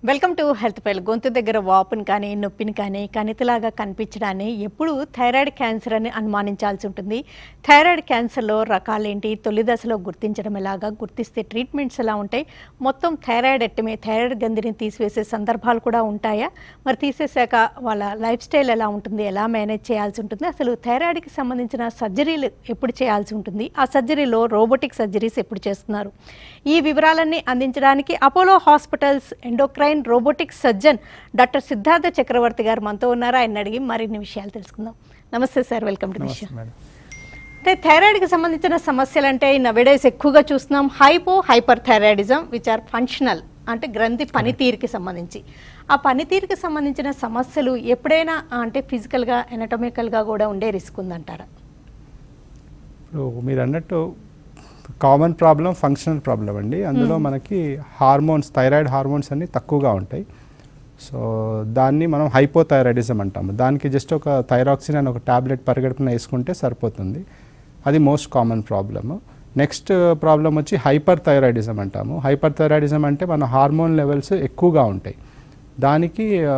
Welcome to health pile గొంతు దగ్గర వాపుని కానీ నొప్పిని కానీ కణితిలాగా కనిపించడాన్ని ఎప్పుడు థైరాయిడ్ క్యాన్సర్ అని అనుమానించాల్సి ఉంటుంది థైరాయిడ్ క్యాన్సర్లో రకాలేంటి తొలి దశలో గుర్తించడం ఎలాగా గుర్తిస్తే ట్రీట్మెంట్స్ ఎలా ఉంటాయి మొత్తం థైరాయిడ్ ఎట్టమే థైరాయిడ్ గంధిని తీసివేసే సందర్భాలు కూడా ఉంటాయా మరి తీసేశాక వాళ్ళ లైఫ్ స్టైల్ ఎలా ఉంటుంది ఎలా మేనేజ్ చేయాల్సి ఉంటుంది అసలు థైరాయిడ్కి సంబంధించిన సర్జరీలు ఎప్పుడు చేయాల్సి ఉంటుంది ఆ సర్జరీలో రోబోటిక్ సర్జరీస్ ఎప్పుడు చేస్తున్నారు ఈ వివరాలన్నీ అందించడానికి Apollo hospitals endocrine robotic surgeon doctor Siddhartha Chakravarthy garu మనతో ఉన్నారు ఆయన అడిగి మరిన్ని విషయాలు తెలుసుకుందాం నమస్తే sir welcome to the show నమస్తే మేడం అంటే థైరాయిడ్కి సంబంధించిన సమస్యలు అంటే నవేడేస్ ఎక్కువగా చూస్తున్నాం hypo hyperthyroidism which are functional అంటే గ్రంథి పనితీరుకి సంబంధించి ఆ పనితీరుకి సంబంధించిన సమస్యలు ఎప్పుడైనా అంటే ఫిజికల్గా ఎనటమికల్గా కూడా ఉండే రిస్క్ ఉందంటారా ఇప్పుడు మీరు అన్నట్టు కామన్ ప్రాబ్లం ఫంక్షనల్ ప్రాబ్లం అండి అందులో మనకి హార్మోన్స్ థైరాయిడ్ హార్మోన్స్ అన్ని తక్కువగా ఉంటాయి సో దాన్ని మనం హైపోథైరాయిడిజం అంటాము దానికి జస్ట్ ఒక థైరాక్సిన్ అని ఒక టాబ్లెట్ పరిగెడుపున వేసుకుంటే సరిపోతుంది అది most common problem next problem వచ్చి హైపర్ థైరాయిడిజం అంటాము హైపర్ థైరాయిడిజం అంటే మన హార్మోన్ లెవెల్స్ ఎక్కువగా ఉంటాయి దానికి ఆ,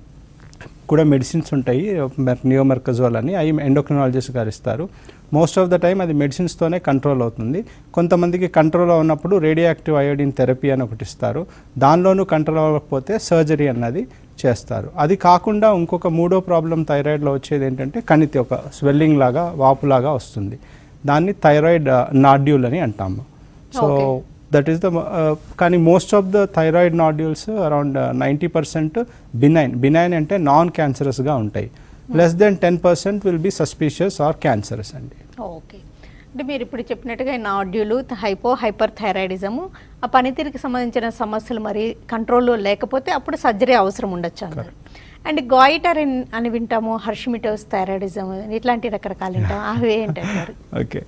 కూడా మెడిసిన్స్ ఉంటాయి నియోమర్కజోల్ అని అవి ఎండోక్రినాలజిస్ట్ గారు ఇస్తారు మోస్ట్ ఆఫ్ ద టైం అది మెడిసిన్స్తోనే కంట్రోల్ అవుతుంది కొంతమందికి కంట్రోల్ ఉన్నప్పుడు రేడియో యాక్టివ్ అయోడిన్ థెరపీ అని ఒకటి ఇస్తారు దానిలోనూ కంట్రోల్ అవ్వకపోతే సర్జరీ అన్నది చేస్తారు అది కాకుండా ఇంకొక మూడో ప్రాబ్లం థైరాయిడ్లో వచ్చేది ఏంటంటే కణితి ఒక స్వెల్లింగ్ లాగా వాపులాగా వస్తుంది దాన్ని థైరాయిడ్ నాడ్యూల్ అని అంటాము so Okay. That is the కానీ most of the thyroid nodules around ninety percent benign benign అంటే నాన్ క్యాన్సరస్గా ఉంటాయి less than ten percent will be suspicious or cancerous అండి ఓకే అంటే మీరు ఇప్పుడు చెప్పినట్టుగా ఈ నాడ్యూలు హైపో హైపర్ థైరాయిడిజము ఆ పనితీరుకి సంబంధించిన సమస్యలు మరి కంట్రోల్లో లేకపోతే అప్పుడు సర్జరీ అవసరం ఉండొచ్చు అన్నారు అండ్ గాయిటర్ అని వింటాము హర్షిమిటోస్ థైరాయిడిజం ఇట్లాంటి రకరకాలు వింటాం అవి ఏంటంటారు okay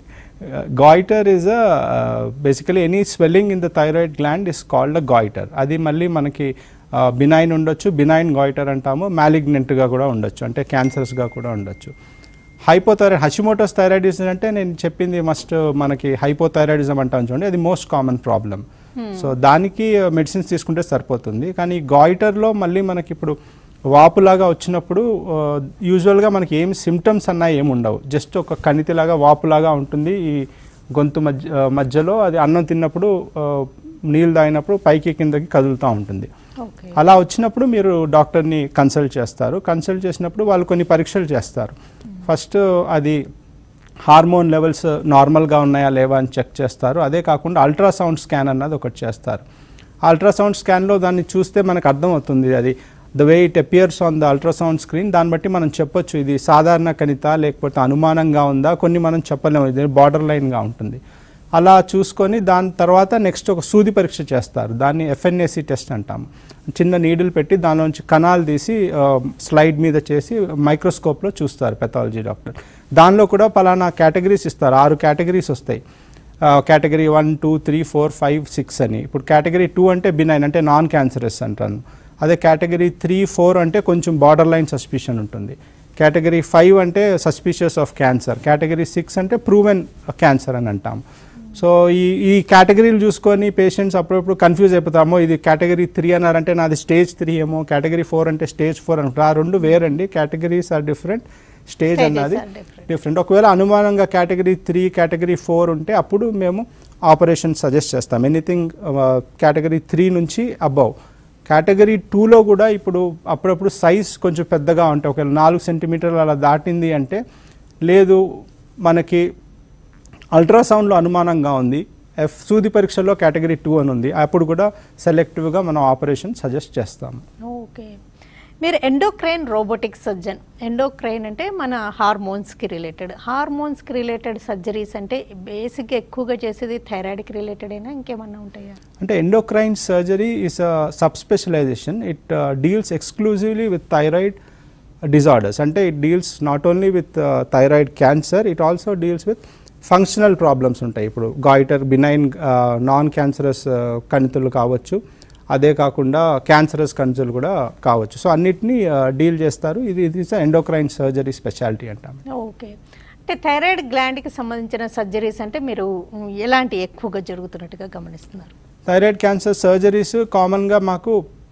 goitre is a basically any swelling in the thyroid gland is called a goitre అది మళ్ళీ మనకి బినైన్ ఉండొచ్చు బినైన్ గాయిటర్ అంటాము మ్యాలిగ్నెంట్గా కూడా ఉండొచ్చు అంటే క్యాన్సర్స్గా కూడా ఉండొచ్చు హైపోథైరాయిడ్ హషిమోటోస్ థైరాయిడిజం అంటే నేను చెప్పింది మస్ట్ మనకి హైపోథైరాయిడిజం అంటాం చూడండి అది మోస్ట్ కామన్ ప్రాబ్లం సో దానికి మెడిసిన్స్ తీసుకుంటే సరిపోతుంది కానీ గాయిటర్లో మళ్ళీ మనకి ఇప్పుడు వాపులాగా వచ్చినప్పుడు యూజువల్గా మనకి ఏం సిమ్టమ్స్ అన్నా ఏమి ఉండవు జస్ట్ ఒక కణితిలాగా వాపులాగా ఉంటుంది ఈ గొంతు మధ్య ఆ, మధ్యలో అది అన్నం తిన్నప్పుడు ఆ, నీళ్ళు తాగినప్పుడు పైకి కిందకి కదులుతూ ఉంటుంది ఓకే అలా వచ్చినప్పుడు మీరు డాక్టర్ని కన్సల్ట్ చేస్తారు కన్సల్ట్ చేసినప్పుడు వాళ్ళు కొన్ని పరీక్షలు చేస్తారు ఫస్ట్ అది హార్మోన్ లెవెల్స్ నార్మల్గా ఉన్నాయా లేవా అని చెక్ చేస్తారు అదే కాకుండా అల్ట్రాసౌండ్ స్కాన్ అన్నది ఒకటి చేస్తారు అల్ట్రాసౌండ్ స్కాన్లో దాన్ని చూస్తే మనకు అర్థమవుతుంది అది the way it appears on the ultrasound screen దాన్ని బట్టి మనం చెప్పొచ్చు ఇది సాధారణ కణిత లేకపోతే అనుమానంగా ఉందా కొన్ని మనం చెప్పలేము ఇది బార్డర్ లైన్గా ఉంటుంది అలా చూసుకొని దాని తర్వాత నెక్స్ట్ ఒక సూది పరీక్ష చేస్తారు దాన్ని ఎఫ్ఎన్ఏసి టెస్ట్ అంటాము చిన్న నీడిల్ పెట్టి దానిలోంచి కణాలు తీసి స్లైడ్ మీద చేసి మైక్రోస్కోప్లో చూస్తారు పెథాలజీ డాక్టర్ దానిలో కూడా పలానా కేటగిరీస్ ఇస్తారు ఆరు కేటగిరీస్ వస్తాయి category one two three four five six అని ఇప్పుడు కేటగిరీ టూ అంటే బినైన్ అంటే నాన్ క్యాన్సరస్ అంటాను అదే కేటగిరీ త్రీ ఫోర్ అంటే కొంచెం బార్డర్ లైన్ సస్పిషన్ ఉంటుంది కేటగిరీ ఫైవ్ అంటే suspicious of cancer category six అంటే ప్రూవెన్ క్యాన్సర్ అని అంటాం సో ఈ ఈ కేటగిరీలు చూసుకొని పేషెంట్స్ అప్పుడప్పుడు కన్ఫ్యూజ్ అయిపోతామో ఇది కేటగిరీ త్రీ అన్నారంటే నాది స్టేజ్ త్రీ ఏమో కేటగిరీ ఫోర్ అంటే స్టేజ్ ఫోర్ అంటారు ఆ రెండు వేరండి categories are different stage Stages అన్నది are different. డిఫరెంట్ ఒకవేళ అనుమానంగా కేటగిరీ త్రీ కేటగిరీ ఫోర్ ఉంటే అప్పుడు మేము ఆపరేషన్ సజెస్ట్ చేస్తాం ఎనీథింగ్ కేటగిరీ త్రీ నుంచి అబవ్ కేటగిరీ టూలో కూడా ఇప్పుడు అప్పుడప్పుడు సైజ్ కొంచెం పెద్దగా ఉంటాయి ఒకవేళ నాలుగు సెంటీమీటర్లు అలా దాటింది అంటే లేదు మనకి అల్ట్రాసౌండ్లో అనుమానంగా ఉంది ఎఫ్ సూది పరీక్షలో కేటగిరీ టూ అని ఉంది అప్పుడు కూడా సెలెక్టివ్గా మనం ఆపరేషన్ సజెస్ట్ చేస్తాము ఓకే మీరు ఎండోక్రైన్ రోబోటిక్ సర్జన్ ఎండోక్రైన్ అంటే మన హార్మోన్స్కి రిలేటెడ్ హార్మోన్స్కి రిలేటెడ్ సర్జరీస్ అంటే బేసిక్గా ఎక్కువగా చేసేది థైరాయిడ్కి రిలేటెడ్ అయినా ఇంకేమన్నా ఉంటాయా అంటే endocrine surgery is a sub specialisation it deals exclusively with thyroid disorders అంటే it deals not only with thyroid cancer it also deals with functional problems ఉంటాయి ఇప్పుడు గాయిటర్ బినైన్ నాన్ క్యాన్సరస్ కణితులు కావచ్చు అదే కాకుండా క్యాన్సరస్ కణితులు కూడా కావచ్చు సో అన్నిటినీ డీల్ చేస్తారు ఇది ఇది ఎండోక్రైన్ సర్జరీ స్పెషాలిటీ అంటాం ఓకే అంటే థైరాయిడ్ గ్లాండ్కి సంబంధించిన సర్జరీస్ అంటే మీరు మ్, ఎలాంటి ఎక్కువగా జరుగుతున్నట్టుగా గమనిస్తున్నారు థైరాయిడ్ క్యాన్సర్ సర్జరీస్ కామన్గా మాకు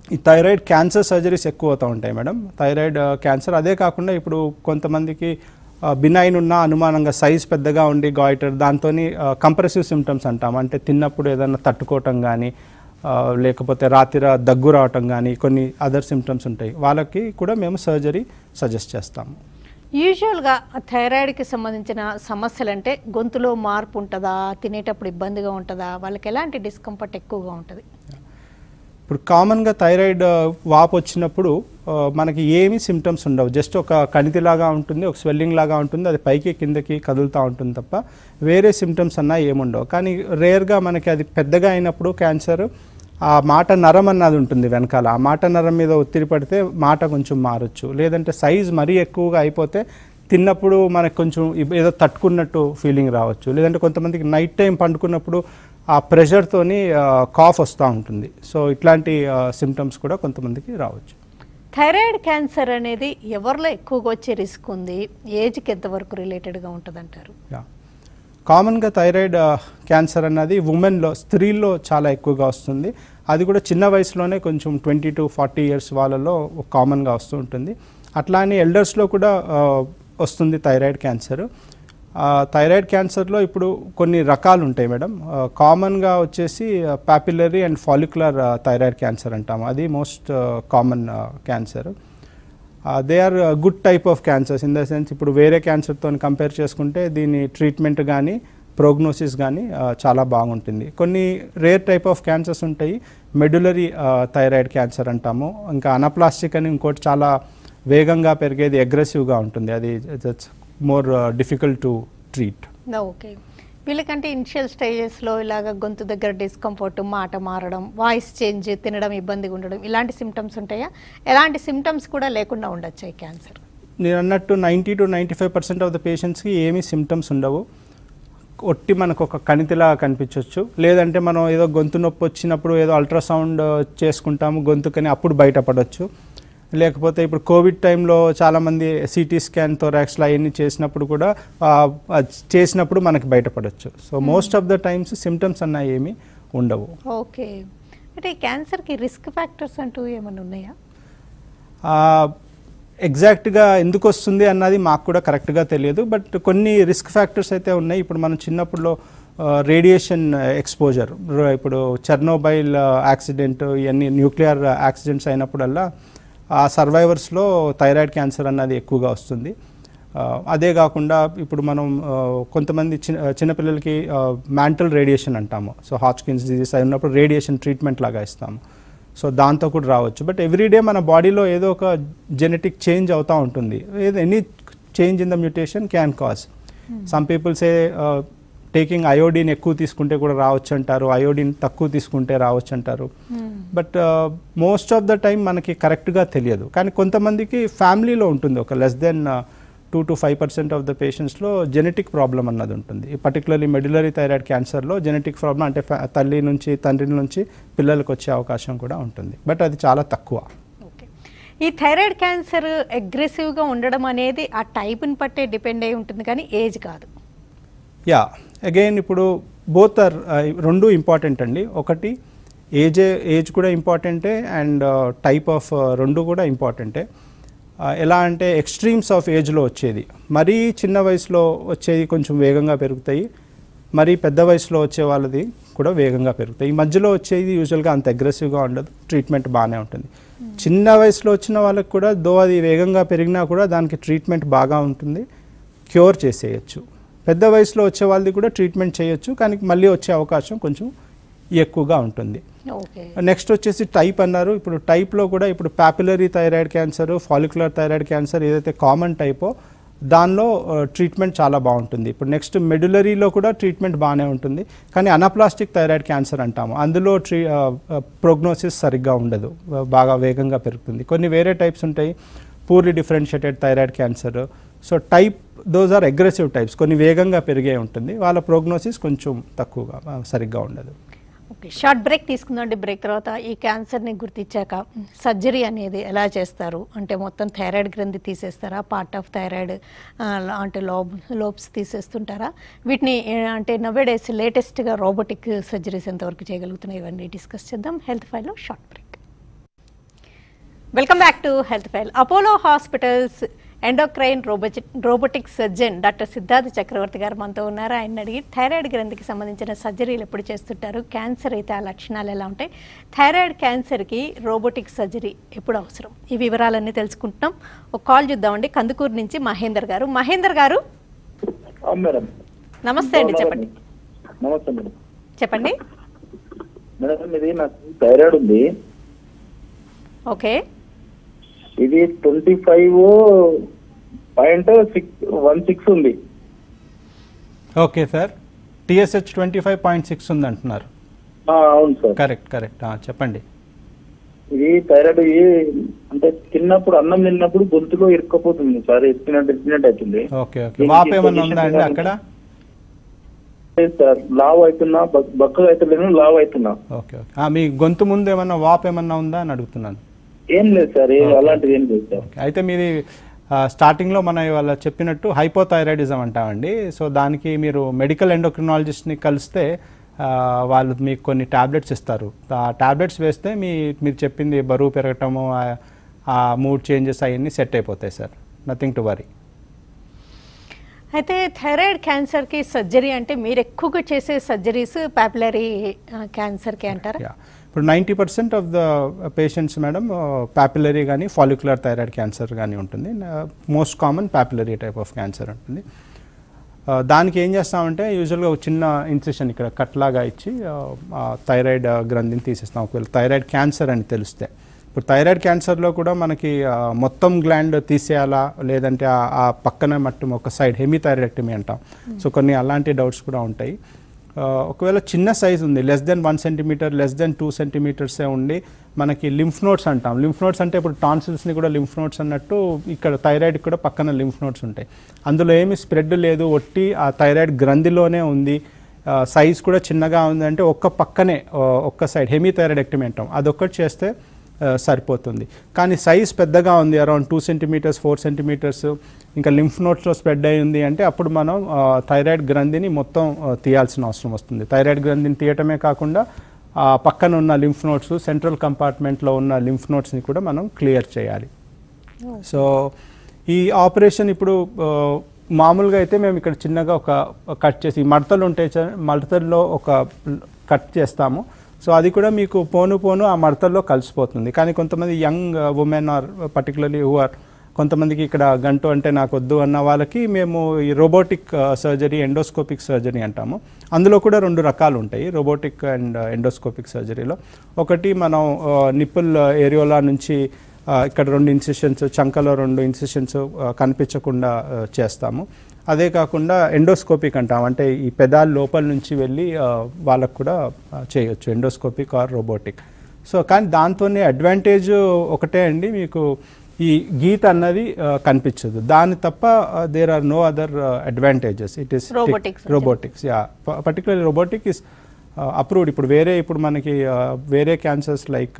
ఈ థైరాయిడ్ క్యాన్సర్ సర్జరీస్ ఎక్కువ అవుతూ ఉంటాయి మేడం థైరాయిడ్ క్యాన్సర్ అదే కాకుండా ఇప్పుడు కొంతమందికి బినైన్ ఉన్న అనుమానంగా సైజ్ పెద్దగా ఉండి గాయిటర్ దాంతో కంప్రెసివ్ సిమ్టమ్స్ అంటాం అంటే తిన్నప్పుడు ఏదైనా తట్టుకోవటం కానీ లేకపోతే రాత్రి దగ్గు రావటం కానీ కొన్ని అదర్ సిమ్టమ్స్ ఉంటాయి వాళ్ళకి కూడా మేము సర్జరీ సజెస్ట్ చేస్తాము యూజువల్గా థైరాయిడ్కి సంబంధించిన సమస్యలు అంటే గొంతులో మార్పు ఉంటుందా తినేటప్పుడు ఇబ్బందిగా ఉంటుందా వాళ్ళకి ఎలాంటి డిస్కంఫర్ట్ ఎక్కువగా ఉంటుంది ఇప్పుడు కామన్గా థైరాయిడ్ వాపు వచ్చినప్పుడు ఆ, మనకి ఏమీ సిమ్టమ్స్ ఉండవు జస్ట్ ఒక కణితిలాగా ఉంటుంది ఒక స్వెల్లింగ్ లాగా ఉంటుంది అది పైకి కిందకి కదులుతూ ఉంటుంది తప్ప వేరే సిమ్టమ్స్ అన్నా ఏముండవు కానీ రేర్గా మనకి అది పెద్దగా అయినప్పుడు క్యాన్సర్ ఆ మాట నరం అన్నది ఉంటుంది వెనకాల ఆ మాట నరం మీద ఒత్తిడి పడితే మాట కొంచెం మారచ్చు లేదంటే సైజ్ మరీ ఎక్కువగా అయిపోతే తిన్నప్పుడు మనకు కొంచెం ఇబ్- ఏదో తట్టుకున్నట్టు ఫీలింగ్ రావచ్చు లేదంటే కొంతమందికి నైట్ టైం పండుకున్నప్పుడు ఆ ప్రెషర్తోని కాఫ్ వస్తూ ఉంటుంది సో ఇట్లాంటి సిమ్టమ్స్ కూడా కొంతమందికి రావచ్చు థైరాయిడ్ క్యాన్సర్ అనేది ఎవరిలో ఎక్కువగా వచ్చే రిస్క్ ఉంది ఏజ్కి ఎంతవరకు రిలేటెడ్గా ఉంటుంది అంటారు యా కామన్గా థైరాయిడ్ క్యాన్సర్ అన్నది ఉమెన్లో స్త్రీల్లో చాలా ఎక్కువగా వస్తుంది అది కూడా చిన్న వయసులోనే కొంచెం ట్వంటీ టు ఫార్టీ ఇయర్స్ వాళ్ళలో కామన్గా వస్తూ ఉంటుంది అట్లానే ఎల్డర్స్లో కూడా ఆ, వస్తుంది థైరాయిడ్ క్యాన్సర్ థైరాయిడ్ క్యాన్సర్లో ఇప్పుడు కొన్ని రకాలు ఉంటాయి మేడం కామన్గా వచ్చేసి papillary and follicular thyroid cancer అంటాం అది most common cancer they are good type of cancers in the sense ఇప్పుడు వేరే క్యాన్సర్తో కంపేర్ చేసుకుంటే దీని ట్రీట్మెంట్ కానీ ప్రోగ్నోసిస్ కానీ చాలా బాగుంటుంది కొన్ని రేర్ టైప్ ఆఫ్ క్యాన్సర్స్ ఉంటాయి మెడులరీ థైరాయిడ్ క్యాన్సర్ అంటాము ఇంకా అనప్లాస్టిక్ అని ఇంకోటి చాలా వేగంగా పెరిగేది అగ్రెసివ్గా ఉంటుంది అది that's more difficult to treat okay వీళ్ళకంటే ఇనిషియల్ స్టేజెస్లో ఇలాగ గొంతు దగ్గర డిస్కంఫర్ట్ మాట మారడం వాయిస్ చేంజ్ తినడం ఇబ్బందిగా ఉండడం ఇలాంటి సిమ్టమ్స్ ఉంటాయా ఎలాంటి సిమ్టమ్స్ కూడా లేకుండా ఉండొచ్చు ఈ క్యాన్సర్ నేను అన్నట్టు ninety to ninety five percent of the పేషెంట్స్కి ఏమీ సిమ్టమ్స్ ఉండవు ఒట్టి మనకు ఒక కణితిలా కనిపించవచ్చు లేదంటే మనం ఏదో గొంతు నొప్పి వచ్చినప్పుడు ఏదో అల్ట్రాసౌండ్ చేసుకుంటాము గొంతుకని అప్పుడు బయటపడవచ్చు లేకపోతే ఇప్పుడు కోవిడ్ టైంలో చాలామంది సిటీ స్కాన్ థొరాక్స్లో అవన్నీ చేసినప్పుడు కూడా ఆ, అది చేసినప్పుడు మనకి బయటపడవచ్చు so most of the times symptoms అన్న ఏమీ ఉండవు ఓకే అంటే ఈ క్యాన్సర్కి రిస్క్ ఫ్యాక్టర్స్ అంటూ ఏమైనా ఉన్నాయా ఆ, ఎగ్జాక్ట్గా ఎందుకు వస్తుంది అన్నది మాకు కూడా కరెక్ట్గా తెలియదు బట్ కొన్ని రిస్క్ ఫ్యాక్టర్స్ అయితే ఉన్నాయి ఇప్పుడు మనం చిన్నప్పుడులో రేడియేషన్ ఎక్స్పోజర్ ఇప్పుడు చెర్నోబైల్ యాక్సిడెంట్ ఇవన్నీ న్యూక్లియర్ యాక్సిడెంట్స్ అయినప్పుడల్లా ఆ సర్వైవర్స్లో థైరాయిడ్ క్యాన్సర్ అన్నది ఎక్కువగా వస్తుంది ఆ, అదే కాకుండా ఇప్పుడు మనం ఆ, కొంతమంది చిన్న చిన్నపిల్లలకి మ్యాంటల్ రేడియేషన్ అంటాము సో హాచ్కిన్స్ డిజీస్ అయి ఉన్నప్పుడు రేడియేషన్ ట్రీట్మెంట్ లాగా ఇస్తాము సో దాంతో కూడా రావచ్చు బట్ ఎవ్రీడే మన బాడీలో ఏదో ఒక జెనెటిక్ చేంజ్ అవుతూ ఉంటుంది ఏదో any change in the mutation can cause some peoples a taking iodine ఎక్కువ తీసుకుంటే కూడా రావచ్చు అంటారు అయోడిన్ తక్కువ తీసుకుంటే రావచ్చు అంటారు but most of the time మనకి కరెక్ట్గా తెలియదు కానీ కొంతమందికి ఫ్యామిలీలో ఉంటుంది ఒక less than two to five percent of the పేషెంట్స్లో జెనెటిక్ ప్రాబ్లం అన్నది ఉంటుంది పర్టికులర్లీ మెడ్యులరీ థైరాయిడ్ క్యాన్సర్లో జెనెటిక్ ప్రాబ్లం అంటే fa- తల్లి నుంచి తండ్రి నుంచి పిల్లలకు వచ్చే అవకాశం కూడా ఉంటుంది బట్ అది చాలా తక్కువ ఓకే ఈ థైరాయిడ్ క్యాన్సర్ అగ్రెసివ్గా ఉండడం అనేది ఆ టైప్ని బట్టే డిపెండ్ అయి ఉంటుంది కానీ ఏజ్ కాదు యా అగైన్ ఇప్పుడు బోత్ ఆర్ రెండు ఇంపార్టెంట్ అండి ఒకటి ఏజ్ ఏజ్ కూడా ఇంపార్టెంటే అండ్ టైప్ ఆఫ్ రెండు కూడా ఇంపార్టెంటే ఆ, ఎలా అంటే ఎక్స్ట్రీమ్స్ ఆఫ్ ఏజ్లో వచ్చేది మరీ చిన్న వయసులో వచ్చేది కొంచెం వేగంగా పెరుగుతాయి మరీ పెద్ద వయసులో వచ్చే వాళ్ళది కూడా వేగంగా పెరుగుతాయి ఈ మధ్యలో వచ్చేది యూజువల్గా అంత అగ్రెసివ్గా ఉండదు ట్రీట్మెంట్ బాగానే ఉంటుంది చిన్న వయసులో వచ్చిన వాళ్ళకి కూడా దో అది వేగంగా పెరిగినా కూడా దానికి ట్రీట్మెంట్ బాగా ఉంటుంది క్యూర్ చేసేయచ్చు పెద్ద వయసులో వచ్చే వాళ్ళది కూడా ట్రీట్మెంట్ చేయొచ్చు కానీ మళ్ళీ వచ్చే అవకాశం కొంచెం ఎక్కువగా ఉంటుంది ఓకే నెక్స్ట్ వచ్చేసి టైప్ అన్నారు ఇప్పుడు టైప్లో కూడా ఇప్పుడు papillary thyroid cancer follicular thyroid cancer ఏదైతే కామన్ టైపో దానిలో ట్రీట్మెంట్ చాలా బాగుంటుంది ఇప్పుడు నెక్స్ట్ మెడులరీలో కూడా ట్రీట్మెంట్ బాగానే ఉంటుంది కానీ అనప్లాస్టిక్ థైరాయిడ్ క్యాన్సర్ అంటాము అందులో ట్రీ ప్రోగ్నోసిస్ సరిగ్గా ఉండదు బాగా వేగంగా పెరుగుతుంది కొన్ని వేరే టైప్స్ ఉంటాయి poorly differentiated thyroid cancer so type those are aggressive types కొన్ని వేగంగా పెరిగే ఉంటుంది వాళ్ళ ప్రోగ్నోసిస్ కొంచెం తక్కువగా ఆ, సరిగ్గా ఉండదు ఓకే షార్ట్ బ్రేక్ తీసుకుందండి బ్రేక్ తర్వాత ఈ క్యాన్సర్ని గుర్తించాక సర్జరీ అనేది ఎలా చేస్తారు అంటే మొత్తం థైరాయిడ్ గ్రంథి తీసేస్తారా పార్ట్ ఆఫ్ థైరాయిడ్ అంటే లోబ్ లోబ్స్ తీసేస్తుంటారా వీటిని ఏ, అంటే నవేడేస్ లేటెస్ట్గా రోబోటిక్ సర్జరీస్ ఎంతవరకు చేయగలుగుతున్నాయి ఇవన్నీ డిస్కస్ చేద్దాం హెల్త్ ఫైల్లో short break welcome back to health file Apollo hospitals endocrine రోబోటి robotic surgeon doctor Siddharth Chakravarthy garu మనతో ఉన్నారు ఆయన అడిగి థైరాయిడ్ గ్రంథికి సంబంధించిన సర్జరీలు ఎప్పుడు చేస్తుంటారు క్యాన్సర్ అయితే ఆ లక్షణాలు ఎలా ఉంటాయి థైరాయిడ్ క్యాన్సర్కి రోబోటిక్ సర్జరీ ఎప్పుడు అవసరం ఈ వివరాలన్నీ తెలుసుకుంటున్నాం ఒక కాల్ చూద్దామండి కందుకూరు నుంచి మహేందర్ గారు మహేందర్ గారు ఆ, మేడం నమస్తే అండి చెప్పండి నమస్తే మేడం చెప్పండి మేడం ఇది నాకు థైరాయిడ్ ఉంది ఓకే ఇది twenty five point six one six ఉంది okay sir TSH twenty five point six ఉంది అంటున్నారు ఆ, అవును సార్ కరెక్ట్ కరెక్ట్ చెప్పండి ఇది థైరాయిడ్ ఇది అంటే తిన్నప్పుడు అన్నం తిన్నప్పుడు గొంతులో ఇరుక్కపోతుంది సార్ ఎత్తినట్టు ఎత్తినట్టు అవుతుంది ఓకే ఓకే వాపు ఏమన్నా ఉందా అండి అక్కడ లేదు సార్ లావ్ అవుతున్నా బక్- బక్కగా అవుతలేను లావ్ అవుతున్నా ఓకే ఓకే ఆ, మీ గొంతు ముందు ఏమన్నా వాపు ఏమన్నా ఉందా అని అడుగుతున్నాను ఏం లేదు సార్ ఏ- Okay. అలాంటిది ఏం లేదు సార్ ఓకే అయితే మీది ఆ, స్టార్టింగ్లో మన ఇవాళ చెప్పినట్టు హైపోథైరాయిడిజం అంటామండి సో దానికి మీరు మెడికల్ ఎండోక్రినాలజిస్ట్ని కలిస్తే ఆ, వాళ్ళు మీకు కొన్ని టాబ్లెట్స్ ఇస్తారు ఆ టాబ్లెట్స్ వేస్తే మీ మీరు చెప్పింది బరువు పెరగటము ఆ- ఆ మూడ్ చేంజెస్ అవన్నీ సెట్ అయిపోతాయి సార్ నథింగ్ టు వరీ అయితే థైరాయిడ్ క్యాన్సర్కి సర్జరీ అంటే మీరు ఎక్కువగా చేసే సర్జరీస్ పాపులరీ క్యాన్సర్కి అంటారా యా ఇప్పుడు ninety percent of the patients madam papillary కానీ ఫాలిక్యులర్ థైరాయిడ్ క్యాన్సర్ కానీ ఉంటుంది most common papillary type of cancer ఉంటుంది Uh, దానికి ఏం చేస్తామంటే యూజువల్గా ఒక చిన్న ఇన్సిషన్ ఇక్కడ కట్లాగా ఇచ్చి థైరాయిడ్ గ్రంథిని తీసేస్తాం ఒకవేళ థైరాయిడ్ క్యాన్సర్ అని తెలిస్తే ఇప్పుడు థైరాయిడ్ క్యాన్సర్లో కూడా మనకి ఆ, మొత్తం గ్లాండ్ తీసేయాలా లేదంటే ఆ- ఆ పక్కన మట్టు ఒక సైడ్ హెమిథైరాయిడెక్టమీ అంటాం సో కొన్ని అలాంటి డౌట్స్ కూడా ఉంటాయి ఆ, ఒకవేళ చిన్న సైజ్ ఉంది less than one centimetre less than two సెంటీమీటర్సే ఉండి మనకి లింఫ్ నోట్స్ అంటాం లింఫ్ నోట్స్ అంటే ఇప్పుడు టాన్సిల్స్ని కూడా లింఫ్ నోట్స్ అన్నట్టు ఇక్కడ థైరాయిడ్ కూడా పక్కన లింఫ్ నోట్స్ ఉంటాయి అందులో ఏమి స్ప్రెడ్ లేదు ఒట్టి ఆ థైరాయిడ్ గ్రంథిలోనే ఉంది సైజ్ కూడా చిన్నగా ఉంది అంటే ఒక్క పక్కనే ఆ, ఒక్క సైడ్ హెమీథైరాయిడెక్టమీ అంటాం అదొక్కటి చేస్తే ఆ, సరిపోతుంది కానీ సైజ్ పెద్దగా ఉంది around two centimetres four centimetres ఇంకా లింఫ్ నోట్స్లో స్ప్రెడ్ అయి ఉంది అంటే అప్పుడు మనం ఆ, థైరాయిడ్ గ్రంథిని మొత్తం ఆ, తీయాల్సిన అవసరం వస్తుంది థైరాయిడ్ గ్రంథిని తీయటమే కాకుండా ఆ పక్కన ఉన్న లింఫ్ నోట్స్ సెంట్రల్ కంపార్ట్మెంట్లో ఉన్న లింఫ్ నోట్స్ని కూడా మనం క్లియర్ చేయాలి సో ఈ ఆపరేషన్ ఇప్పుడు ఆ, మామూలుగా అయితే మేము ఇక్కడ చిన్నగా ఒక కట్ చేసి ఈ మడతలు ఉంటాయి చ- మడతల్లో ఒక కట్ చేస్తాము సో అది కూడా మీకు పోను పోను ఆ మడతల్లో కలిసిపోతుంది కానీ కొంతమంది young women or particularly who are కొంతమందికి ఇక్కడ గంటు అంటే నాకు వద్దు అన్న వాళ్ళకి మేము ఈ రోబోటిక్ సర్జరీ ఎండోస్కోపిక్ సర్జరీ అంటాము అందులో కూడా రెండు రకాలు ఉంటాయి రోబోటిక్ అండ్ ఎండోస్కోపిక్ సర్జరీలో ఒకటి మనం నిప్పుల్ ఏరియోలా నుంచి ఆ, ఇక్కడ రెండు ఇన్సిషన్స్ చంకలో రెండు ఇన్సిషన్స్ కనిపించకుండా ఆ, చేస్తాము అదే కాకుండా ఎండోస్కోపిక్ అంటాం అంటే ఈ పెదాల లోపల నుంచి వెళ్ళి ఆ, వాళ్ళకు కూడా ఆ, చేయొచ్చు ఎండోస్కోపిక్ ఆర్ రోబోటిక్ సో కానీ దాంతోనే అడ్వాంటేజ్ ఒకటే అండి మీకు ఈ గీత అన్నది ఆ, కనిపించదు దాని తప్ప there are no other advantages it is Robotics surgery. Robotics yeah particularly robotic is approved ఇప్పుడు వేరే ఇప్పుడు మనకి ఆ, వేరే క్యాన్సర్స్ లైక్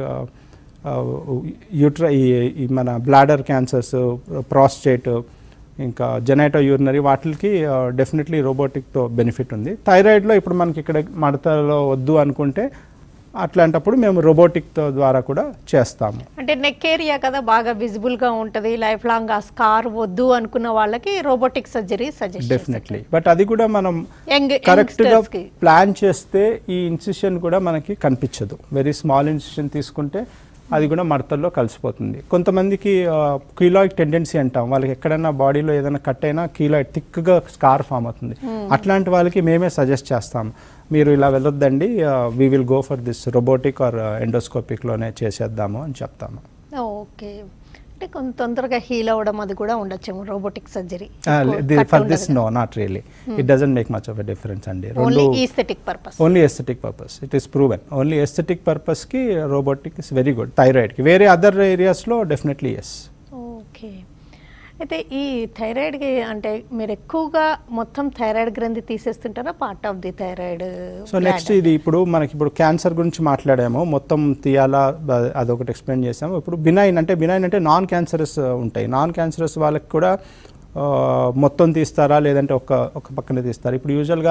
యూట్ర ఈ మన బ్లాడర్ క్యాన్సర్స్ ప్రాస్టేట్ ఇంకా జెనైటో యూరినరీ వాటికి డెఫినెట్లీ రోబోటిక్తో బెనిఫిట్ ఉంది థైరాయిడ్లో ఇప్పుడు మనకి ఇక్కడ మడతలో వద్దు అనుకుంటే అట్లాంటప్పుడు మేము రోబోటిక్ ద్వారా కూడా చేస్తాము అంటే నెక్ ఏరియా కదా బాగా విజిబుల్ గా ఉంటది లైఫ్ లాంగ్ ఆ స్కార్ వద్దు అనుకున్న వాళ్ళకి robotic surgery suggest definitely but అది కూడా మనం యంగ్ కరెక్ట్గా కి ప్లాన్ చేస్తే ఈ ఇన్సిషన్ కూడా మనకి కనిపించదు వెరీ స్మాల్ ఇన్సిషన్ తీసుకుంటే అది కూడా మడతల్లో కలిసిపోతుంది కొంతమందికి కీలాయిడ్ టెండెన్సీ అంటాం వాళ్ళకి ఎక్కడైనా బాడీలో ఏదైనా కట్ అయినా కీలాయిడ్ థిక్గా స్కార్ ఫామ్ అవుతుంది అట్లాంటి వాళ్ళకి మేమే సజెస్ట్ చేస్తాం మీరు ఇలా వెళ్ళొద్దండి we will go for this robotic or ఎండోస్కోపిక్లోనే చేసేద్దాము అని చెప్తాము ఓకే అంటే కొంత తొందరగా హీల్ అవ్వడం అది కూడా ఉండొచ్చేమో robotic surgery for this no not really it doesn't make much of a difference అండి ఓన్లీ రెండు aesthetic purpose only aesthetic purpose it is proven only aesthetic పర్పస్కి రోబోటిక్ ఇస్ వెరీ గుడ్ థైరాయిడ్కి వేరే అదర్ ఏరియాస్లో డెఫినెట్లీ ఎస్ ఓకే అయితే ఈ థైరాయిడ్కి అంటే మీరు ఎక్కువగా మొత్తం థైరాయిడ్ గ్రంథి తీసేస్తుంటారా part of the thyroid so next ఇది ఇప్పుడు మనకి ఇప్పుడు క్యాన్సర్ గురించి మాట్లాడాము మొత్తం తీయాలా బ- అదొకటి ఎక్స్ప్లెయిన్ చేసాము ఇప్పుడు బినైన్ అంటే బినైన్ అంటే నాన్ క్యాన్సరస్ ఉంటాయి నాన్ క్యాన్సరస్ వాళ్ళకి కూడా ఆ, మొత్తం తీస్తారా లేదంటే ఒక ఒక పక్కనే తీస్తారా ఇప్పుడు యూజువల్గా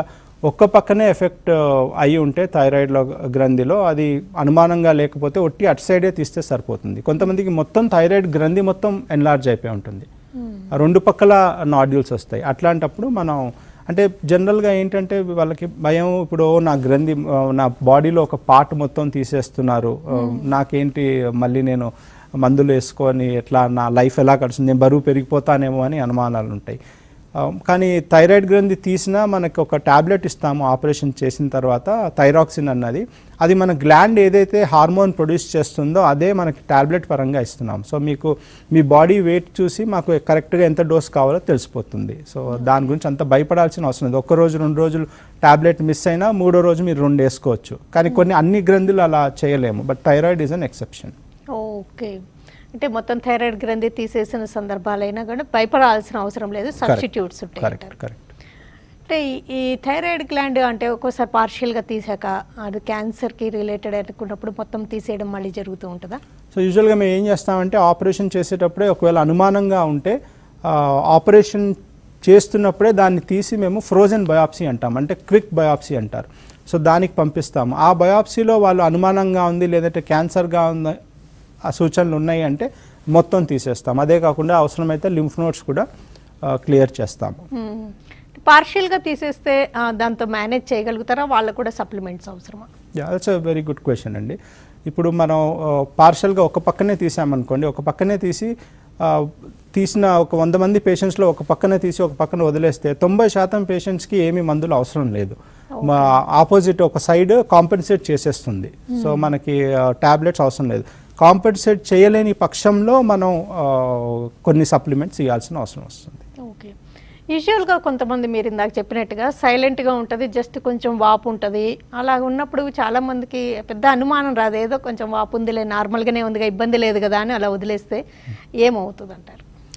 ఒక్క పక్కనే ఎఫెక్ట్ అయి ఉంటే థైరాయిడ్లో గ్రంథిలో అది అనుమానంగా లేకపోతే ఒట్టి అటు సైడే తీస్తే సరిపోతుంది కొంతమందికి మొత్తం థైరాయిడ్ గ్రంథి మొత్తం ఎన్లార్జ్ అయిపోయి ఉంటుంది ఆ రెండు పక్కల నాడ్యూల్స్ వస్తాయి అట్లాంటప్పుడు మనం అంటే జనరల్గా ఏంటంటే వాళ్ళకి భయం ఇప్పుడు ఓ నా గ్రంథి ఆ, నా బాడీలో ఒక పార్ట్ మొత్తం తీసేస్తున్నారు ఆ, నాకేంటి మళ్ళీ నేను మందులు వేసుకొని ఎట్లా నా లైఫ్ ఎలా గడుస్తుంది నేను బరువు పెరిగిపోతానేమో అని అనుమానాలు ఉంటాయి ఆ, కానీ థైరాయిడ్ గ్రంథి తీసినా మనకి ఒక టాబ్లెట్ ఇస్తాము ఆపరేషన్ చేసిన తర్వాత థైరాక్సిన్ అన్నది అది మన గ్లాండ్ ఏదైతే హార్మోన్ ప్రొడ్యూస్ చేస్తుందో అదే మనకి టాబ్లెట్ పరంగా ఇస్తున్నాం సో మీకు మీ బాడీ వెయిట్ చూసి మాకు కరెక్ట్గా ఎంత డోస్ కావాలో తెలిసిపోతుంది సో దాని గురించి అంత భయపడాల్సిన అవసరం లేదు ఒక్క రోజు రెండు రోజులు టాబ్లెట్ మిస్ అయినా మూడో రోజు మీరు రెండు వేసుకోవచ్చు కానీ కొన్ని అన్ని గ్రంథులు అలా చేయలేము but thyroid is an exception okay అంటే మొత్తం థైరాయిడ్ గ్రంథి తీసేసిన సందర్భాలైనా కూడా భయపడాల్సిన అవసరం లేదు సబ్స్టిట్యూట్స్ ఉంటాయి కరెక్ట్ అంటారు. కరెక్ట్ అంటే ఈ- ఈ థైరాయిడ్ గ్లాండ్ అంటే ఒక్కోసారి పార్షియల్గా తీసాక అది క్యాన్సర్కి రిలేటెడ్ అనుకున్నప్పుడు మొత్తం తీసేయడం మళ్ళీ జరుగుతూ ఉంటుందా సో యూజువల్గా మేము ఏం చేస్తామంటే ఆపరేషన్ చేసేటప్పుడే ఒకవేళ అనుమానంగా ఉంటే ఆ, ఆపరేషన్ చేస్తున్నప్పుడే దాన్ని తీసి మేము ఫ్రోజన్ బయాప్సీ అంటాం అంటే క్విక్ బయాప్సీ అంటారు సో దానికి పంపిస్తాము ఆ బయాప్సీలో వాళ్ళు అనుమానంగా ఉంది లేదంటే క్యాన్సర్గా ఉంది ఆ సూచనలు ఉన్నాయి అంటే మొత్తం తీసేస్తాం అదే కాకుండా అవసరమైతే లింఫ్ నోట్స్ కూడా క్లియర్ చేస్తాము పార్షియల్గా తీసేస్తే ఆ, దాంతో మేనేజ్ చేయగలుగుతారా వాళ్ళకు కూడా సప్లిమెంట్స్ అవసరమా that's a very good question అండి ఇప్పుడు మనం పార్షల్గా ఒక పక్కనే తీసామనుకోండి ఒక పక్కనే తీసి ఆ, తీసిన ఒక వంద మంది పేషెంట్స్లో ఒక పక్కనే తీసి ఒక పక్కన వదిలేస్తే తొంభై శాతం పేషెంట్స్కి ఏమీ మందులు అవసరం లేదు మా ఆపోజిట్ ఒక సైడ్ కాంపెన్సేట్ చేసేస్తుంది సో మనకి టాబ్లెట్స్ అవసరం లేదు కాంపెన్సేట్ చేయలేని పక్షంలో మనం ఆ, కొన్ని సప్లిమెంట్స్ ఇవ్వాల్సిన అవసరం వస్తుంది ఓకే యూజువల్గా కొంతమంది మీరు ఇందాక చెప్పినట్టుగా సైలెంట్గా ఉంటుంది జస్ట్ కొంచెం వాపు ఉంటుంది అలా ఉన్నప్పుడు చాలామందికి పెద్ద అనుమానం రాదు ఏదో కొంచెం వాపు ఉందిలే నార్మల్గానే ఉందిగా ఇబ్బంది లేదు కదా అని అలా వదిలేస్తే ఏమవుతుంది అంటారు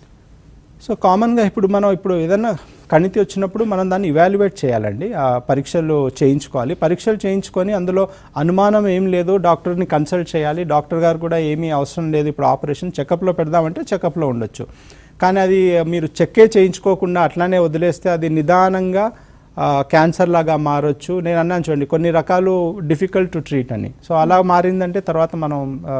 సో కామన్గా ఇప్పుడు మనం ఇప్పుడు ఏదైనా కణితి వచ్చినప్పుడు మనం దాన్ని ఇవాల్యుయేట్ చేయాలండి ఆ పరీక్షలు చేయించుకోవాలి పరీక్షలు చేయించుకొని అందులో అనుమానం ఏం లేదు డాక్టర్ని కన్సల్ట్ చేయాలి డాక్టర్ గారు కూడా ఏమీ అవసరం లేదు ఇప్పుడు ఆపరేషన్ చెకప్లో పెడదామంటే చెకప్లో ఉండొచ్చు కానీ అది మీరు చెక్కే చేయించుకోకుండా అట్లానే వదిలేస్తే అది నిదానంగా క్యాన్సర్ లాగా మారొచ్చు నేను అన్నాను చూడండి కొన్ని రకాలు డిఫికల్ట్ టు ట్రీట్ అని సో అలా మారిందంటే తర్వాత మనం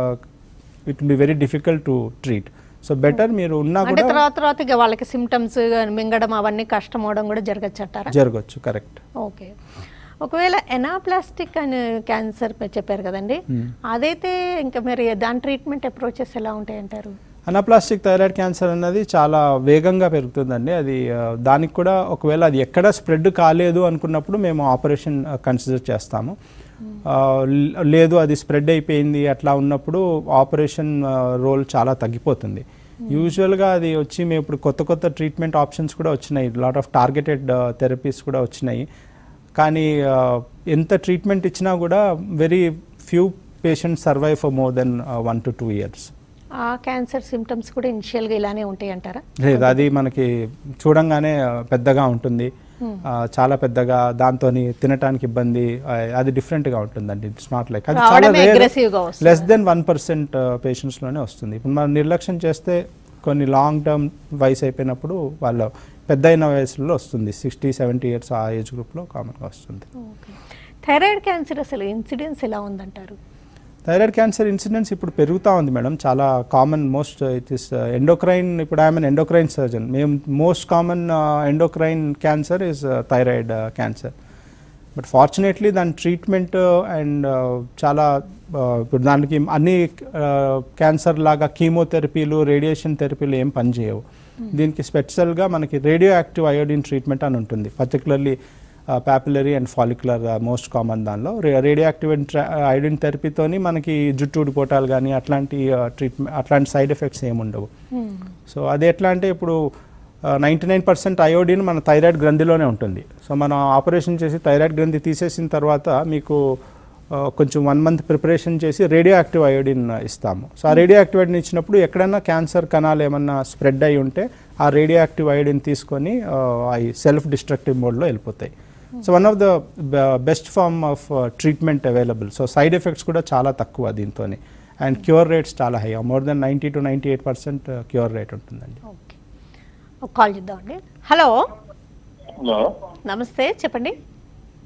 it be very difficult to treat so better మీరు ఉన్నా అంటే కూడా తర్వాత తర్వాత ఇక వాళ్ళకి సిమ్టమ్స్ మింగడం అవన్నీ కష్టం అవడం కూడా జరగచ్చు అంటారా జరగచ్చు కరెక్ట్ ఓకే ఒకవేళ ఎనాప్లాస్టిక్ అని క్యాన్సర్ చెప్పారు కదండి అదైతే ఇంకా మరి దాని ట్రీట్మెంట్ అప్రోచెస్ ఎలా ఉంటాయి అంటారు అనప్లాస్టిక్ థైరాయిడ్ క్యాన్సర్ అన్నది చాలా వేగంగా పెరుగుతుందండి అది ఆ, దానికి కూడా ఒకవేళ అది ఎక్కడ స్ప్రెడ్ కాలేదు అనుకున్నప్పుడు మేము ఆపరేషన్ కన్సిడర్ చేస్తాము ఆ, ల- లేదు అది స్ప్రెడ్ అయిపోయింది అట్లా ఉన్నప్పుడు ఆపరేషన్ రోల్ చాలా తగ్గిపోతుంది యూజువల్గా అది వచ్చి మేము ఇప్పుడు కొత్త కొత్త ట్రీట్మెంట్ ఆప్షన్స్ కూడా వచ్చినాయి లాట్ ఆఫ్ టార్గెటెడ్ థెరపీస్ కూడా వచ్చినాయి కానీ ఆ, ఎంత ట్రీట్మెంట్ ఇచ్చినా కూడా very few patients survive for more than one to two years ఆ క్యాన్సర్ సిమ్టమ్స్ కూడా ఇనిషియల్గా ఇలానే ఉంటాయి అంటారా లేదు అది మనకి చూడంగానే ఆ, పెద్దగా ఉంటుంది ఆ, చాలా పెద్దగా దాంతో తినటానికి ఇబ్బంది ఆ, అది డిఫరెంట్గా ఉంటుందండి ఇట్స్ నాట్ లైక్ అది చాలా రావడమే aggressive గా వస్తుంది. లెస్ దెన్ వన్ పర్సెంట్ పేషెంట్స్లోనే వస్తుంది ఇప్పుడు మనం నిర్లక్ష్యం చేస్తే కొన్ని లాంగ్ టర్మ్ వయసు అయిపోయినప్పుడు వాళ్ళ పెద్ద అయిన వయసులో వస్తుంది సిక్స్టీ సెవెంటీ ఇయర్స్ ఆ ఏజ్ గ్రూప్లో కామన్గా వస్తుంది ఓకే థైరాయిడ్ క్యాన్సర్ అసలు ఇన్సిడెన్స్ ఎలా ఉందంటారు థైరాయిడ్ క్యాన్సర్ ఇన్సిడెన్స్ ఇప్పుడు పెరుగుతూ ఉంది మేడం చాలా common most it is endocrine ఇప్పుడు ఐఎమ్ అన్ ఎండోక్రైన్ సర్జన్ మేము most common endocrine cancer is thyroid cancer but fortunately దాని ట్రీట్మెంట్ అండ్ చాలా uh, ఇప్పుడు దానికి అన్ని క్యాన్సర్ లాగా కీమోథెరపీలు రేడియేషన్ థెరపీలు ఏం పనిచేయవు దీనికి స్పెషల్గా మనకి రేడియో యాక్టివ్ అయోడిన్ ట్రీట్మెంట్ అని ఉంటుంది particularly papillary and follicular most common దానిలో రేడియో యాక్టివ్ అయోడిన్ థెరపీతోని మనకి జుట్టు ఊడిపోవటాలు కానీ అట్లాంటి ట్రీట్మెంట్ అట్లాంటి సైడ్ ఎఫెక్ట్స్ ఏమి ఉండవు సో అది ఎట్లా అంటే ఇప్పుడు నైంటీ నైన్ పర్సెంట్ అయోడిన్ మన థైరాయిడ్ గ్రంథిలోనే ఉంటుంది సో మనం ఆపరేషన్ చేసి థైరాయిడ్ గ్రంథి తీసేసిన తర్వాత మీకు ఆ, కొంచెం వన్ మంత్ ప్రిపరేషన్ చేసి రేడియో యాక్టివ్ అయోడిన్ ఇస్తాము సో ఆ రేడియో యాక్టివ్ అయోడిన్ ఇచ్చినప్పుడు ఎక్కడైనా క్యాన్సర్ కణాలు ఏమన్నా స్ప్రెడ్ అయి ఉంటే ఆ రేడియో యాక్టివ్ అయోడిన్ తీసుకొని ఆ, అవి సెల్ఫ్ డిస్ట్రక్టివ్ మోడ్లో వెళ్ళిపోతాయి so one of the best form of treatment available so side effects కూడా చాలా తక్కువ దీంతోని అండ్ క్యూర్ రేట్స్ చాలా high more than ninety to ninety eight percent cure rate ఉంటుందండి ఓకే ఒక కాల్ చేద్దామండి హలో హలో నమస్తే చెప్పండి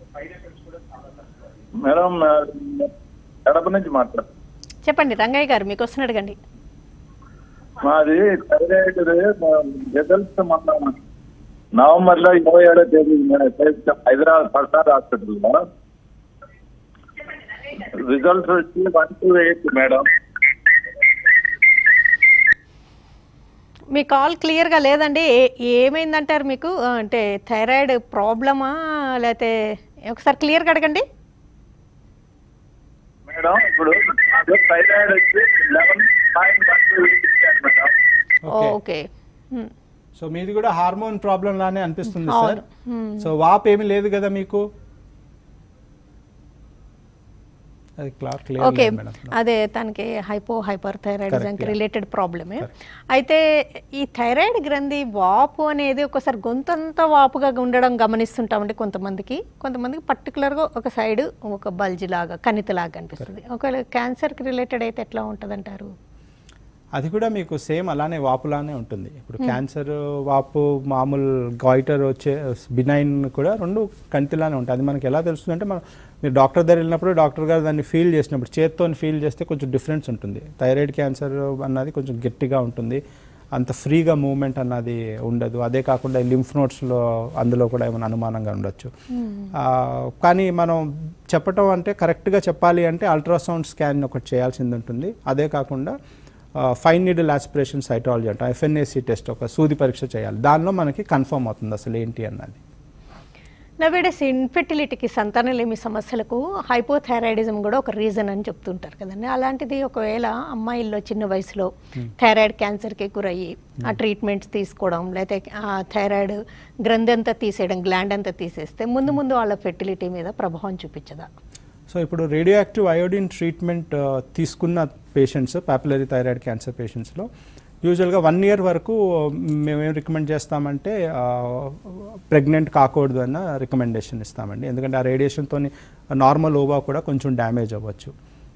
మేడం ఆ, కడప నుంచి మాట్లాడు చెప్పండి రంగయ్య గారు మీకు వస్తున్న అడగండి మాది థైరాయిడ్ రిజల్ట్స్ మొన్న నవంబర్ లో ఇరవై ఏడో తేదీ చేయించాం హైదరాబాద్ సర్కార్ హాస్పిటల్లో రిజల్ట్స్ వచ్చి వన్ టూ ఎయిట్ మేడం మీ కాల్ క్లియర్గా లేదండి ఏ- ఏమైందంటారు మీకు ఆ, అంటే థైరాయిడ్ ప్రాబ్లమా లేకపోతే ఒకసారి క్లియర్గా అడగండి మేడం ఇప్పుడు థైరాయిడ్ వచ్చి eleven point one two eight madam okay okay um. So మీది కూడా హార్మోన్ ప్రాబ్లం లానే అనిపిస్తుంది సార్ అవును. Hmm. సో వాప్ ఏమీ లేదు కదా మీకు అది క్లార్ క్లియర్ ఓకే మేడం అదే తనకి హైపో హైపర్ థైరాయిడిజంకి Correct, yeah. రిలేటెడ్ ప్రాబ్లమే అయితే ఈ థైరాయిడ్ గ్రంథి వాపు అనేది ఒకసారి గొంతంతా వాపుగా ఉండడం గమనిస్తుంటామండి కొంతమందికి కొంతమందికి పర్టికులర్గా ఒక సైడ్ ఒక బల్జ్ లాగా కణితి లాగా కనిపిస్తుంది ఒకవేళ క్యాన్సర్కి రిలేటెడ్ అయితే ఎట్లా ఉంటుంది అంటారు అది కూడా మీకు సేమ్ అలానే వాపులానే ఉంటుంది ఇప్పుడు క్యాన్సర్ వాపు మామూలు గాయిటర్ వచ్చే బినైన్ కూడా రెండు కంటిలానే ఉంటాయి అది మనకి ఎలా తెలుస్తుంది అంటే మనం మీరు డాక్టర్ దగ్గర వెళ్ళినప్పుడు డాక్టర్ గారు దాన్ని ఫీల్ చేసినప్పుడు చేత్తో ఫీల్ చేస్తే కొంచెం డిఫరెన్స్ ఉంటుంది థైరాయిడ్ క్యాన్సర్ అన్నది కొంచెం గట్టిగా ఉంటుంది అంత ఫ్రీగా మూవ్మెంట్ అన్నది ఉండదు అదే కాకుండా లింఫ్ నోట్స్లో అందులో కూడా ఏమైనా అనుమానంగా ఉండొచ్చు ఆ, కానీ మనం చెప్పటం అంటే కరెక్ట్గా చెప్పాలి అంటే అల్ట్రాసౌండ్ స్కాన్ ఒకటి చేయాల్సింది ఉంటుంది అదే కాకుండా ఫైన్ నీడిల్ ఆస్పిరేషన్ సైటాలజీ అంట ఎఫ్ఎన్ఏసి టెస్ట్ ఒక సూది పరీక్ష చేయాలి దానిలో మనకి కన్ఫర్మ్ అవుతుంది అసలు ఏంటి అన్నది నవేడస్ ఇన్ఫెర్టిలిటీకి సంతానలేమి సమస్యలకు హైపోథైరాయిడిజం కూడా ఒక రీజన్ అని చెప్తుంటారు కదండి అలాంటిది ఒకవేళ అమ్మాయిల్లో చిన్న వయసులో థైరాయిడ్ క్యాన్సర్కి గురయ్యి ఆ ట్రీట్మెంట్స్ తీసుకోవడం లేకపోతే ఆ థైరాయిడ్ గ్రంథి అంతా తీసేయడం గ్లాండ్ అంతా తీసేస్తే ముందు ముందు వాళ్ళ ఫెర్టిలిటీ మీద ప్రభావం చూపించదా సో ఇప్పుడు రేడియో యాక్టివ్ అయోడిన్ ట్రీట్మెంట్ తీసుకున్న పేషెంట్స్ పాపులరీ థైరాయిడ్ క్యాన్సర్ పేషెంట్స్లో యూజువల్గా వన్ ఇయర్ వరకు మేమేం రికమెండ్ చేస్తామంటే ప్రెగ్నెంట్ కాకూడదు అన్న రికమెండేషన్ ఇస్తామండి ఎందుకంటే ఆ రేడియేషన్తో నార్మల్ ఓవా కూడా కొంచెం డ్యామేజ్ అవ్వచ్చు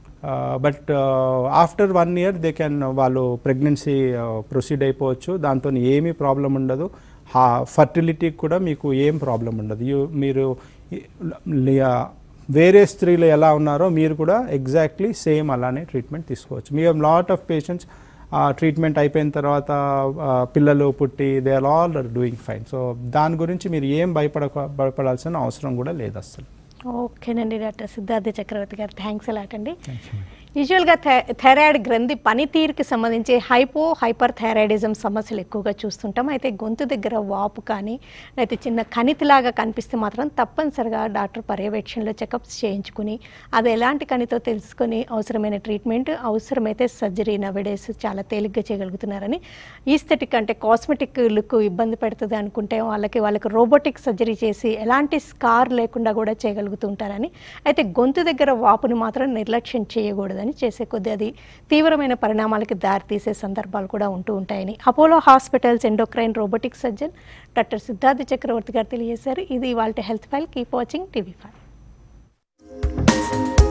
but after one year they can వాళ్ళు ప్రెగ్నెన్సీ ప్రొసీడ్ అయిపోవచ్చు దాంతో ఏమీ ప్రాబ్లం ఉండదు హా ఫర్టిలిటీకి కూడా మీకు ఏం ప్రాబ్లం ఉండదు You- మీరు ఈ- లి- వేరే స్త్రీలు ఎలా ఉన్నారో మీరు కూడా ఎగ్జాక్ట్లీ సేమ్ అలానే ట్రీట్మెంట్ తీసుకోవచ్చు మీ లాట్ ఆఫ్ పేషెంట్స్ ట్రీట్మెంట్ అయిపోయిన తర్వాత ఆ, పిల్లలు పుట్టి they are all doing fine so దాని గురించి మీరు ఏం భయపడ భయపడాల్సిన అవసరం కూడా లేదు అసలు ఓకేనండి డాక్టర్ సిద్ధార్థ చక్రవర్తి గారు థ్యాంక్స్ అలాట్ అండి యూజువల్గా థై థైరాయిడ్ గ్రంథి పనితీరుకి సంబంధించి హైపో హైపర్ థైరాయిడిజం సమస్యలు ఎక్కువగా చూస్తుంటాం అయితే గొంతు దగ్గర వాపు కానీ లేకపోతే చిన్న కణితిలాగా కనిపిస్తే మాత్రం తప్పనిసరిగా డాక్టర్ పర్యవేక్షణలో చెకప్స్ చేయించుకుని అది ఎలాంటి కణితో తెలుసుకొని అవసరమైన ట్రీట్మెంట్ అవసరమైతే సర్జరీ నవడేస్ చాలా తేలిగ్గా చేయగలుగుతున్నారని ఈస్థెటిక్ అంటే కాస్మెటిక్ లుక్ ఇబ్బంది పెడుతుంది అనుకుంటే వాళ్ళకి వాళ్ళకి రోబోటిక్ సర్జరీ చేసి ఎలాంటి స్కార్ లేకుండా కూడా చేయగలుగుతూ ఉంటారని అయితే గొంతు దగ్గర వాపుని మాత్రం నిర్లక్ష్యం చేయకూడదని చేసే కొద్దీ అది తీవ్రమైన పరిణామాలకి దారితీసే సందర్భాలు కూడా ఉంటూ ఉంటాయని Apollo hospitals endocrine robotic surgeon doctor Siddhartha Chakravarthy గారు తెలియజేశారు ఇది వాళ్ళ health file keep watching TV five